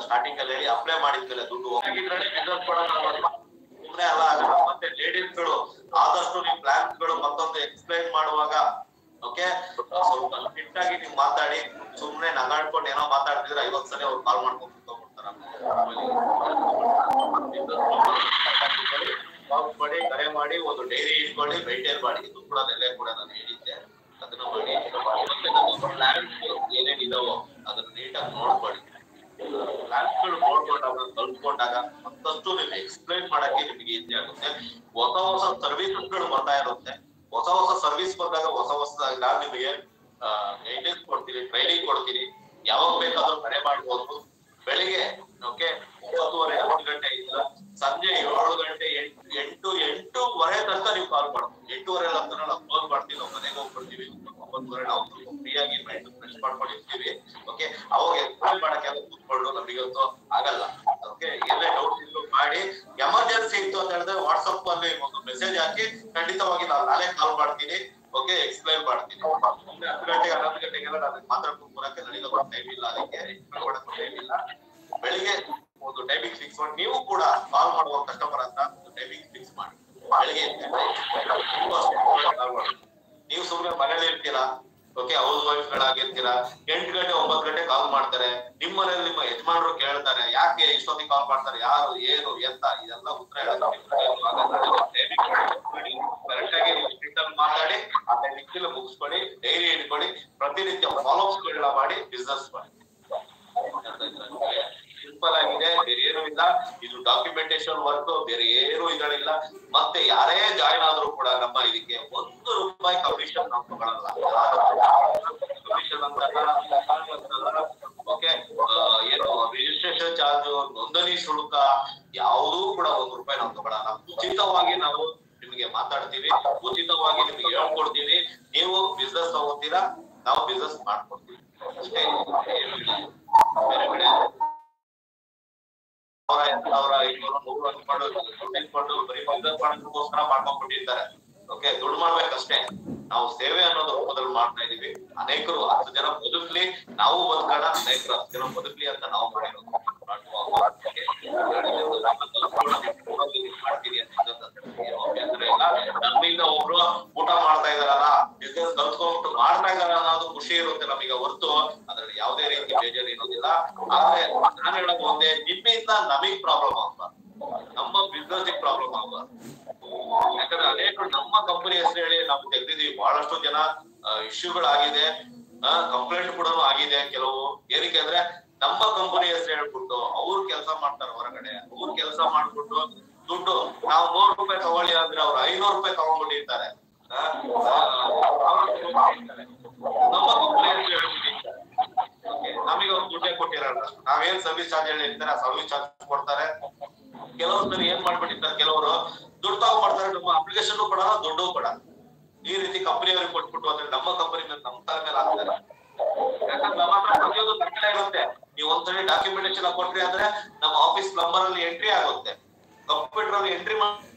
Starting ಅಲ್ಲಿ ಹೇಳಿ apply ಮಾಡಿದ್ಮೇಲೆ ದುಡ್ಡು ಹೋಗಿದ್ರಲ್ಲಿ ಬಿಸ್ನೆಸ್ ಕೊಡೋಣ ಸುಮ್ನೆ ಅಲ್ಲ ಆಗಲ್ಲ ಮತ್ತೆ ಲೇಡೀಸ್ ಗಳು ಆದಷ್ಟು ನಿಮ್ ಪ್ಲಾನ್ಸ್ ಗಳು ಮತ್ತೊಂದು ಎಕ್ಸ್ಪ್ಲೈನ್ ಮಾಡುವಾಗ ಓಕೆ ಸ್ವಲ್ಪ ಫಿಟ್ ಆಗಿ ನೀವು ಮಾತಾಡಿ ಸುಮ್ನೆ ನಗಾಡ್ಕೊಂಡು ಏನೋ ಮಾತಾಡ್ತಿದ್ರೆ ಐವತ್ ಸಲ ಅವ್ರು ಕಾಲ್ ಮಾಡ್ಕೊಂಡು ಕುತ್ಕೊಂಡ್ಬಿಡ್ತಾರ ಕಾಲ್ ಮಾಡಿ ಕರೆ ಮಾಡಿ ಒಂದು ಡೈರಿ ಇಟ್ಕೊಳ್ಳಿ ಮೈಂಟೈನ್ ಮಾಡಿ ಇದು ಕೂಡ ನೆಲೆ ಕೂಡ ನಾನು ಹೇಳಿದ್ದೆ ಅದನ್ನ ಮಾಡಿ ಮತ್ತೆ ನಮ್ಮ ಪ್ಲಾನ್ಸ್ ಏನೇನ್ ಇದಾವೋ ಅದನ್ನ ನೀಟಾಗಿ ನೋಡ್ಕೊಳ್ಳಿ ಪ್ಲಾನ್ಸ್ ಗಳು ನೋಡ್ಕೊಂಡಾಗ ಕಲ್ತ್ಕೊಂಡಾಗ ಮತ್ತಷ್ಟು ನಿಮ್ಗೆ ಎಕ್ಸ್ಪ್ಲೈನ್ ಮಾಡಕ್ಕೆ ನಿಮಗೆ ಈಸಿ ಆಗುತ್ತೆ ಹೊಸ ಹೊಸ ಸರ್ವಿಸಸ್ ಗಳು ಬರ್ತಾ ಇರುತ್ತೆ ಹೊಸ ಹೊಸ ಸರ್ವಿಸ್ ಬಂದಾಗ ಹೊಸ ಹೊಸದಾಗಿ ನಾನು ನಿಮಗೆ ಗೈಡೆನ್ಸ್ ಕೊಡ್ತೀನಿ ಟ್ರೈನಿಂಗ್ ಕೊಡ್ತೀನಿ ಯಾವಾಗ ಬೇಕಾದ್ರೂ ಕರೆ ಮಾಡ್ಬೋದು ಬೆಳಿಗ್ಗೆ ಓಕೆ ಒಂಬತ್ತುವರೆ ಹತ್ತು ಗಂಟೆ ಇಲ್ಲ ಸಂಜೆ ಏಳು ಗಂಟೆ ಎಂಟು ಎಂಟು ಎಂಟೂವರೆ ತನಕ ನೀವು ಕಾಲ್ ಮಾಡ್ಬೋದು ಎಂಟೂವರೆ ಅಂತ ನಾವು ಫೋನ್ ಮಾಡ್ತೀವಿ ನಾವು ಮನೆಗೆ ಹೋಗ್ಬಿಡ್ತೀವಿ ಒಂಬತ್ತುವರೆ ನಾವು ಫ್ರೀ ಆಗಿ ಮೈಂಡ್ ಫ್ರೆಶ್ ಮಾಡ್ಕೊಂಡು ಇರ್ತೀವಿ ಓಕೆ ಅವಾಗ ಎಕ್ಸ್ಪ್ಲೈನ್ ಮಾಡಕ್ಕೆ ಎಲ್ಲ ಕೂತ್ಕೊಂಡು ನಮಗಂತೂ ಆಗಲ್ಲ ಓಕೆ ಏನೇ ಡೌಟ್ ಇದ್ರು ಮಾಡಿ ಎಮರ್ಜೆನ್ಸಿ ಇತ್ತು ಅಂತ ಹೇಳಿದ್ರೆ ವಾಟ್ಸ್ಆಪ್ ಅಲ್ಲಿ ಒಂದು ಮೆಸೇಜ್ ಹಾಕಿ ಖಂಡಿತವಾಗಿ ನಾನು ನಾಳೆ ಕಾಲ್ ಮಾಡ್ತೀನಿ ಓಕೆ ಎಕ್ಸ್ಪ್ಲೈನ್ ಮಾಡ್ತೀನಿ ಸುಮ್ನೆ ಹತ್ತು ಗಂಟೆಗೆ ಹನ್ನೊಂದು ಗಂಟೆಗೆಲ್ಲ ನಾನು ಮಾತಾಡ್ಕೊಂಡು ಬರಕ್ಕೆ ನನಗೆ ಟೈಮ್ ಇಲ್ಲ ಅದಕ್ಕೆ ಎಕ್ಸ್ಪ್ಲೈನ್ ಮಾಡಕ್ಕೆ ಟೈಮ್ ಇಲ್ಲ ಬೆಳಿಗ್ಗೆ ಒಂದು ಟೈಮಿಂಗ್ ಫಿಕ್ಸ್ ಮಾಡಿ ನೀವು ಕೂಡ ಕಾಲ್ ಮಾಡುವ ಕಸ್ಟಮರ್ ಅಂತ ಒಂದು ಟೈಮಿಂಗ್ ಫಿಕ್ಸ್ ಮಾಡಿ ಬೆಳಿಗ್ಗೆ ಕಾಲ್ ಮಾಡಿ ನೀವು ಸುಮ್ಮನೆ ಮನೇಲಿ ಇರ್ತೀರಾ ಓಕೆ ಹೌಸ್ ವೈಫ್ ಗಳಾಗಿರ್ತೀರಾ ಎಂಟು ಗಂಟೆ ಒಂಬತ್ತು ಗಂಟೆ ಕಾಲ್ ಮಾಡ್ತಾರೆ ನಿಮ್ಮ ಮನೇಲಿ ನಿಮ್ಮ ಯಜಮಾನರು ಕೇಳ್ತಾರೆ ಯಾಕೆ ಇಷ್ಟೊತ್ತಿಗೆ ಕಾಲ್ ಮಾಡ್ತಾರೆ ಯಾರು ಏನು ಎಂತ ಇದೆಲ್ಲ ಉತ್ತರ ಕರೆಕ್ಟ್ ಆಗಿ ನೀವು ಸ್ಟ್ರಿಕ್ಟ್ ಆಗಿ ಮಾತಾಡಿ ಆ ಟೈಮಿಂಗ್ ಮುಗಿಸ್ಕೊಳ್ಳಿ ಡೈರಿ ಇಟ್ಕೊಳ್ಳಿ ಪ್ರತಿನಿತ್ಯ ಫಾಲೋಅಪ್ಸ್ ಗಳನ್ನ ಮಾಡಿ ಬಿಸ್ನೆಸ್ ಮಾಡಿ ಸಿಂಪಲ್ ಆಗಿದೆ ಬೇರೆ ಏನು ಇಲ್ಲ ಇದು ಡಾಕ್ಯುಮೆಂಟೇಶನ್ ವರ್ಕ್ ಬೇರೆ ಏನು ಇದ್ರಲ್ಲಿಲ್ಲ ಮತ್ತೆ ಯಾರೇ ಜಾಯಿನ್ ಆದ್ರೂ ಕೂಡ ನಮ್ಮ ಇದಕ್ಕೆ ಒಂದು ರೂಪಾಯಿ ಕಮಿಷನ್ ನಾವು ತಗೊಳಲ್ಲ ಕಮಿಷನ್ ಅಂತಲ್ಲ ಓಕೆ ಏನು ರಿಜಿಸ್ಟ್ರೇಷನ್ ಚಾರ್ಜ್ ನೋಂದಣಿ ಶುಲ್ಕ ಯಾವುದೂ ಕೂಡ ಒಂದು ರೂಪಾಯಿ ನಾವು ತಗೊಳಲ್ಲ ಉಚಿತವಾಗಿ ನಾವು ನಿಮಗೆ ಮಾತಾಡ್ತೀವಿ ಉಚಿತವಾಗಿ ನಿಮಗೆ ಹೇಳ್ಕೊಡ್ತೀವಿ ನೀವು ಬಿಸ್ನೆಸ್ ತಗೋತೀರಾ ನಾವು ಬಿಸ್ನೆಸ್ ಮಾಡ್ಕೊಡ್ತೀವಿ ಅಷ್ಟೇ ಏನು ಇಲ್ಲ. ಬೇರೆ ಕಡೆ ಸಾವಿರ ಎಂಟು ಸಾವಿರ ಐನೂರು ನೂರು ಅನ್ಕೊಂಡು ದುಡ್ಡು ಇಟ್ಕೊಂಡು ಬರೀ ಬಿಸ್ನೆಸ್ ಮಾಡೋದಕ್ಕೋಸ್ಕರ ಮಾಡ್ಕೊಂಡ್ಬಿಟ್ಟಿರ್ತಾರೆ ಓಕೆ ದುಡ್ಡು ಮಾಡ್ಬೇಕಷ್ಟೇ ನಾವು ಸೇವೆ ಅನ್ನೋದು ರೂಪದಲ್ಲಿ ಮಾಡ್ತಾ ಇದೀವಿ ಅನೇಕರು ಹತ್ತು ಜನ ಬದುಕ್ಲಿ ನಾವು ಬದುಕೋಣ ಅನೇಕರು ಹತ್ತು ಜನ ಬದುಕ್ಲಿ ಅಂತ ನಾವು ಮಾಡಿರೋದು ಮಾಡ್ತೀನಿ ಅಂತ ಏನು ಅಭ್ಯಂತರ ಇಲ್ಲ ನಮ್ಮಿಂದ ಒಬ್ರು ಊಟ ಮಾಡ್ತಾ ಇದಾರಲ್ಲ ಬಿಸ್ನೆಸ್ ಕಲ್ತ್ಕೊಂಡ್ಬಿಟ್ಟು ಮಾಡ್ತಾ ಇದಾರ ಅನ್ನೋದು ಖುಷಿ ಇರುತ್ತೆ ನಮಗೆ ಹೊರತು ಅದ್ರಲ್ಲಿ ಯಾವುದೇ ರೀತಿ ಬೇಜಾರು ಇರೋದಿಲ್ಲ ಆದ್ರೆ ನಾನು ಹೇಳೋದು ಒಂದೇ ನಿಮ್ಮಿಂದ ನಮಗ್ ಪ್ರಾಬ್ಲಮ್ ಆಗ್ಬಾರ್ದು ನಮ್ಮ ಬಿಸ್ನೆಸ್ ಪ್ರಾಬ್ಲಮ್ ಆಗ್ಬಾರ್ದು ಯಾಕಂದ್ರೆ ಅನೇಕರು ನಮ್ಮ ಕಂಪನಿ ಹೆಸರು ಹೇಳಿ ನಾವು ತೆಗ್ದಿದೀವಿ ಬಹಳಷ್ಟು ಜನ ಇಶ್ಯೂಗಳಾಗಿದೆ ಕಂಪ್ಲೇಂಟ್ ಕೂಡ ಆಗಿದೆ ಕೆಲವು ಏನಕ್ಕೆ ಅಂದ್ರೆ ನಮ್ಮ ಕಂಪನಿ ಹೆಸರು ಹೇಳ್ಬಿಟ್ಟು ಅವ್ರು ಕೆಲಸ ಮಾಡ್ತಾರೆ ಹೊರಗಡೆ ಅವ್ರು ಕೆಲಸ ಮಾಡ್ಬಿಟ್ಟು ದುಡ್ಡು ನಾವು ನೂರು ರೂಪಾಯಿ ತಗೊಳ್ಳಿ ಅಂದ್ರೆ ಅವ್ರು ಐನೂರು ರೂಪಾಯಿ ತಗೊಂಡ್ಬಿಟ್ಟಿರ್ತಾರೆ ಆ, ಆ, ಅವ್ರು ತಗೊಂಡ್ಬಿಟ್ಟಿರ್ತಾರೆ. ನಮ್ಮ ಕಂಪನಿ ಹೆಸರು ಹೇಳ್ಬಿಟ್ಟಿರ್ತಾರೆ Okay, ನಮಗೆ ಅವ್ರು ದುಡ್ಡೇ ಕೊಟ್ಟಿರಲ್ಲ ನಾವೇನ್ ಸರ್ವಿಸ್ ಚಾರ್ಜ್ ಹೇಳಿರ್ತಾರೆ ಸರ್ವಿಸ್ ಚಾರ್ಜ್ ಕೊಡ್ತಾರೆ ಕೆಲವೊಂದ್ ಸರಿ ಏನ್ ಮಾಡ್ಬಿಟ್ಟಿರ್ತಾರೆ ಕೆಲವರು ದುಡ್ಡು ತಗೊಂಡ್ಬರ್ತಾರೆ ನಮ್ಮ ಅಪ್ಲಿಕೇಶನ್ ಕೊಡಲ್ಲ ದುಡ್ಡು ಕೊಡಲ್ಲ ಈ ರೀತಿ ಕಂಪನಿಯವ್ರಿಗೆ ಕೊಟ್ಬಿಟ್ಟು ಅಂದ್ರೆ ನಮ್ಮ ಕಂಪನಿ ಮೇಲೆ ನಮ್ಮ ತಲೆ ಮೇಲೆ ಹಾಕ್ತಾರೆ ಯಾಕಂದ್ರೆ ನಮ್ಮ ಹತ್ರ ಪ್ರತಿಯೊಂದು ದಾಖಲೆ ಇರುತ್ತೆ ನೀವು ಒಂದ್ಸರಿ ಡಾಕ್ಯುಮೆಂಟೇಶನ್ ಕೊಟ್ರಿ ಅಂದ್ರೆ ನಮ್ಮ ಆಫೀಸ್ ನಂಬರ್ ಅಲ್ಲಿ ಎಂಟ್ರಿ ಆಗುತ್ತೆ ಕಂಪ್ಯೂಟರ್ ಅಲ್ಲಿ ಎಂಟ್ರಿ ಮಾಡಿ